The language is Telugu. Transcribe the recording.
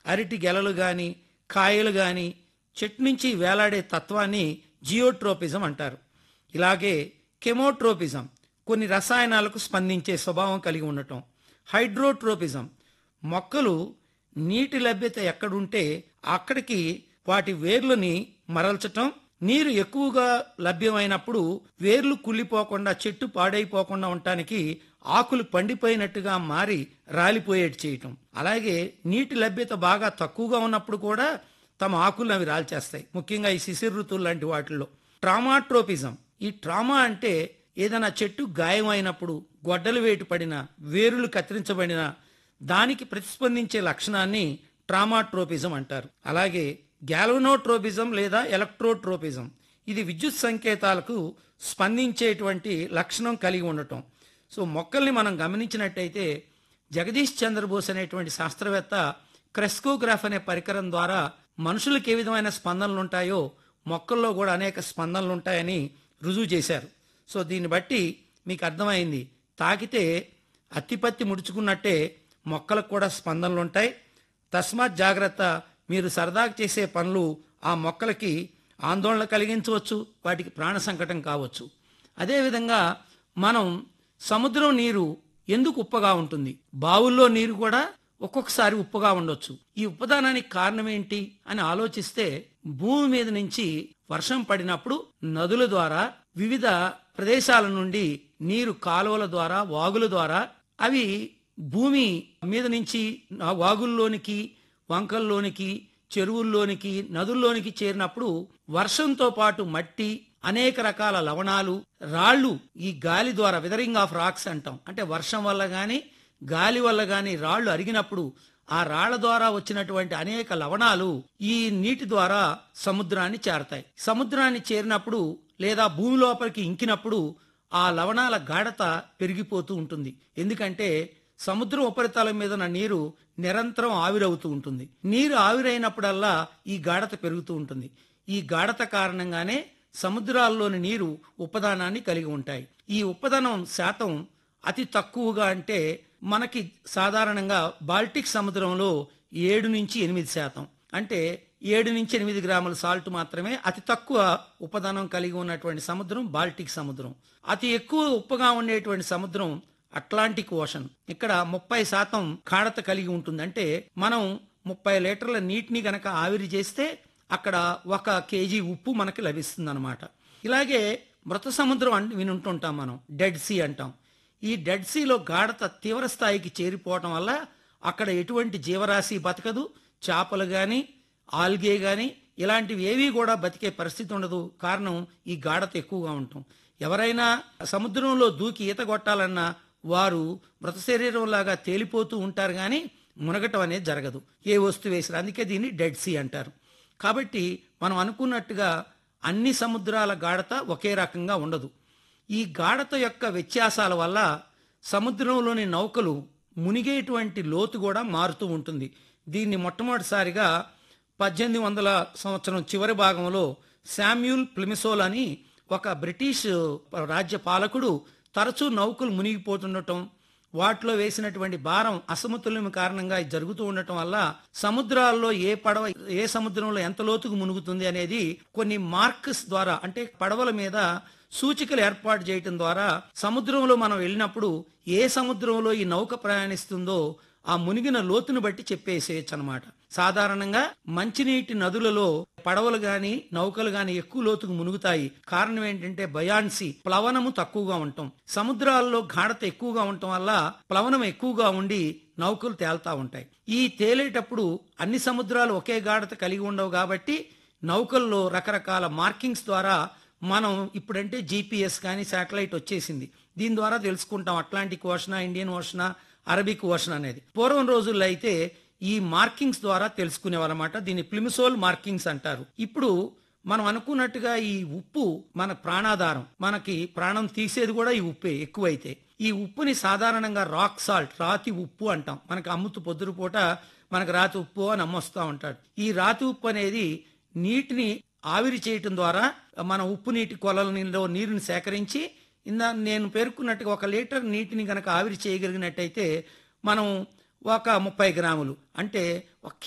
అరటి గెలలు గాని కాయలు గాని చెట్టు నుంచి వేలాడే తత్వాన్ని జియోట్రోపిజం అంటారు ఇలాగే కెమోట్రోపిజం కొన్ని రసాయనాలకు స్పందించే స్వభావం కలిగి ఉండటం హైడ్రోట్రోపిజం మొక్కలు నీటి లభ్యత ఎక్కడుంటే అక్కడికి వాటి వేర్లని మరల్చటం నీరు ఎక్కువగా లభ్యమైనప్పుడు వేర్లు కుళ్ళిపోకుండా చెట్టు పాడైపోకుండా ఉండటానికి ఆకులు పండిపోయినట్టుగా మారి రాలిపోయేటి చేయటం అలాగే నీటి లభ్యత బాగా తక్కువగా ఉన్నప్పుడు కూడా తమ ఆకులను అవి రాల్చేస్తాయి ముఖ్యంగా ఈ శిశిర ఋతువులు లాంటి వాటిల్లో ట్రామాట్రోపిజం ఈ ట్రామా అంటే ఏదైనా చెట్టు గాయమైనప్పుడు గొడ్డలు వేటు పడిన వేరులు కత్తిరించబడిన దానికి ప్రతిస్పందించే లక్షణాన్ని ట్రామాట్రోపిజం అంటారు అలాగే గ్యాల్వనోట్రోపిజం లేదా ఎలక్ట్రోట్రోపిజం ఇది విద్యుత్ సంకేతాలకు స్పందించేటువంటి లక్షణం కలిగి ఉండటం సో మొక్కల్ని మనం గమనించినట్టయితే జగదీష్ చంద్రబోస్ అనేటువంటి శాస్త్రవేత్త క్రెస్కోగ్రాఫ్ అనే పరికరం ద్వారా మనుషులకు ఏ విధమైన స్పందనలు ఉంటాయో మొక్కల్లో కూడా అనేక స్పందనలు ఉంటాయని రుజువు చేశారు సో దీన్ని బట్టి మీకు అర్థమైంది తాకితే అత్తిపత్తి ముడుచుకున్నట్టే మొక్కలకు కూడా స్పందనలు ఉంటాయి తస్మాత్ జాగ్రత్త మీరు సరదాగా చేసే పనులు ఆ మొక్కలకి ఆందోళన కలిగించవచ్చు వాటికి ప్రాణ సంకటం కావచ్చు అదేవిధంగా మనం సముద్రం నీరు ఎందుకు ఉప్పగా ఉంటుంది బావుల్లో నీరు కూడా ఒక్కొక్కసారి ఉప్పుగా ఉండొచ్చు ఈ ఉప్పదానానికి కారణం ఏంటి అని ఆలోచిస్తే భూమి మీద నుంచి వర్షం పడినప్పుడు నదుల ద్వారా వివిధ ప్రదేశాల నుండి నీరు కాలువల ద్వారా వాగుల ద్వారా అవి భూమి మీద నుంచి ఆ వాగుల్లోనికి వంకల్లోనికి చెరువుల్లోనికి నదుల్లోనికి చేరినప్పుడు వర్షంతో పాటు మట్టి అనేక రకాల లవణాలు రాళ్ళు ఈ గాలి ద్వారా విదరింగ్ ఆఫ్ రాక్స్ అంటాం అంటే వర్షం వల్ల గాని గాలి వల్ల గాని రాళ్లు అరిగినప్పుడు ఆ రాళ్ల ద్వారా వచ్చినటువంటి అనేక లవణాలు ఈ నీటి ద్వారా సముద్రాన్ని చేరతాయి సముద్రాన్ని చేరినప్పుడు లేదా భూమి లోపలికి ఇంకినప్పుడు ఆ లవణాల గాఢత పెరిగిపోతూ ఉంటుంది ఎందుకంటే సముద్రం ఉపరితలం మీద ఉన్న నీరు నిరంతరం ఆవిరవుతూ ఉంటుంది నీరు ఆవిరైనప్పుడల్లా ఈ గాఢత పెరుగుతూ ఉంటుంది ఈ గాఢత కారణంగానే సముద్రాల్లోని నీరు ఉపదానాన్ని కలిగి ఉంటాయి ఈ ఉపదానం శాతం అతి తక్కువగా అంటే మనకి సాధారణంగా బాల్టిక్ సముద్రంలో ఏడు నుంచి ఎనిమిది శాతం అంటే ఏడు నుంచి ఎనిమిది గ్రాముల సాల్ట్ మాత్రమే అతి తక్కువ ఉపదానం కలిగి ఉన్నటువంటి సముద్రం బాల్టిక్ సముద్రం అతి ఎక్కువ ఉప్పగా ఉండేటువంటి సముద్రం అట్లాంటిక్ ఓషన్ ఇక్కడ ముప్పై శాతం గాఢత కలిగి ఉంటుంది అంటే మనం ముప్పై లీటర్ల నీటిని గనక ఆవిరి చేస్తే అక్కడ ఒక కేజీ ఉప్పు మనకి లభిస్తుంది అనమాట ఇలాగే మృత సముద్రం అని వినుంటుంటాం మనం డెడ్ సీ అంటాం ఈ డెడ్ సీలో గాఢత తీవ్ర స్థాయికి చేరిపోవటం వల్ల అక్కడ ఎటువంటి జీవరాశి బతకదు చేపలు గాని ఆల్గే గాని ఇలాంటివి ఏవి కూడా బతికే పరిస్థితి ఉండదు కారణం ఈ గాఢత ఎక్కువగా ఉండటం ఎవరైనా సముద్రంలో దూకి ఈత కొట్టాలన్నా వారు మృత శరీరం లాగా తేలిపోతూ ఉంటారు కానీ మునగటం అనేది జరగదు ఏ వస్తువు వేసినా అందుకే దీన్ని డెడ్ సీ అంటారు కాబట్టి మనం అనుకున్నట్టుగా అన్ని సముద్రాల గాఢత ఒకే రకంగా ఉండదు ఈ గాఢత యొక్క వ్యత్యాసాల వల్ల సముద్రంలోని నౌకలు మునిగేటువంటి లోతు కూడా మారుతూ ఉంటుంది దీన్ని మొట్టమొదటిసారిగా పద్దెనిమిది వందల సంవత్సరం చివరి భాగంలో శామ్యూల్ ప్లిమిసోల్ అని ఒక బ్రిటిష్ రాజ్య పాలకుడు తరచూ నౌకలు మునిగిపోతుండటం వాటిలో వేసినటువంటి భారం అసమతుల్యం కారణంగా ఇది జరుగుతూ ఉండటం వల్ల సముద్రాల్లో ఏ పడవ ఏ సముద్రంలో ఎంత లోతుకు మునుగుతుంది అనేది కొన్ని మార్క్స్ ద్వారా అంటే పడవల మీద సూచికలు ఏర్పాటు చేయటం ద్వారా సముద్రంలో మనం వెళ్ళినప్పుడు ఏ సముద్రంలో ఈ నౌక ప్రయాణిస్తుందో ఆ మునిగిన లోతును బట్టి చెప్పేసేయచ్చు అనమాట సాధారణంగా మంచినీటి నదులలో పడవలు గాని నౌకలు గాని ఎక్కువ లోతుకు మునుగుతాయి కారణం ఏంటంటే బయాన్సీ ప్లవనము తక్కువగా ఉండటం సముద్రాల్లో గాఢత ఎక్కువగా ఉండటం వల్ల ప్లవనం ఎక్కువగా ఉండి నౌకలు తేలుతా ఉంటాయి ఈ తేలేటప్పుడు అన్ని సముద్రాలు ఒకే గాఢత కలిగి ఉండవు కాబట్టి నౌకల్లో రకరకాల మార్కింగ్స్ ద్వారా మనం ఇప్పుడంటే జీపీఎస్ కానీ శాటిలైట్ వచ్చేసింది దీని ద్వారా తెలుసుకుంటాం అట్లాంటిక్ ఓషనా ఇండియన్ ఓషనా అరబిక్ ఓషన్ అనేది పూర్వం రోజుల్లో అయితే ఈ మార్కింగ్స్ ద్వారా తెలుసుకునేవారన్నమాట దీన్ని ప్లిమిసోల్ మార్కింగ్స్ అంటారు ఇప్పుడు మనం అనుకున్నట్టుగా ఈ ఉప్పు మన ప్రాణాధారం మనకి ప్రాణం తీసేది కూడా ఈ ఉప్పే ఎక్కువైతే ఈ ఉప్పుని సాధారణంగా రాక్ సాల్ట్ రాతి ఉప్పు అంటాం మనకు అమ్ముతూ పొద్దురుపూట మనకు రాతి ఉప్పు అని అమ్మొస్తా ఉంటాడు ఈ రాతి ఉప్పు అనేది నీటిని ఆవిరి చేయటం ద్వారా మన ఉప్పు నీటి కొలలలో నీరుని సేకరించి ఇందా నేను పేర్కొన్నట్టుగా ఒక లీటర్ నీటిని గనక ఆవిరి చేయగలిగినట్టయితే మనం ఒక ముప్పై గ్రాములు అంటే ఒక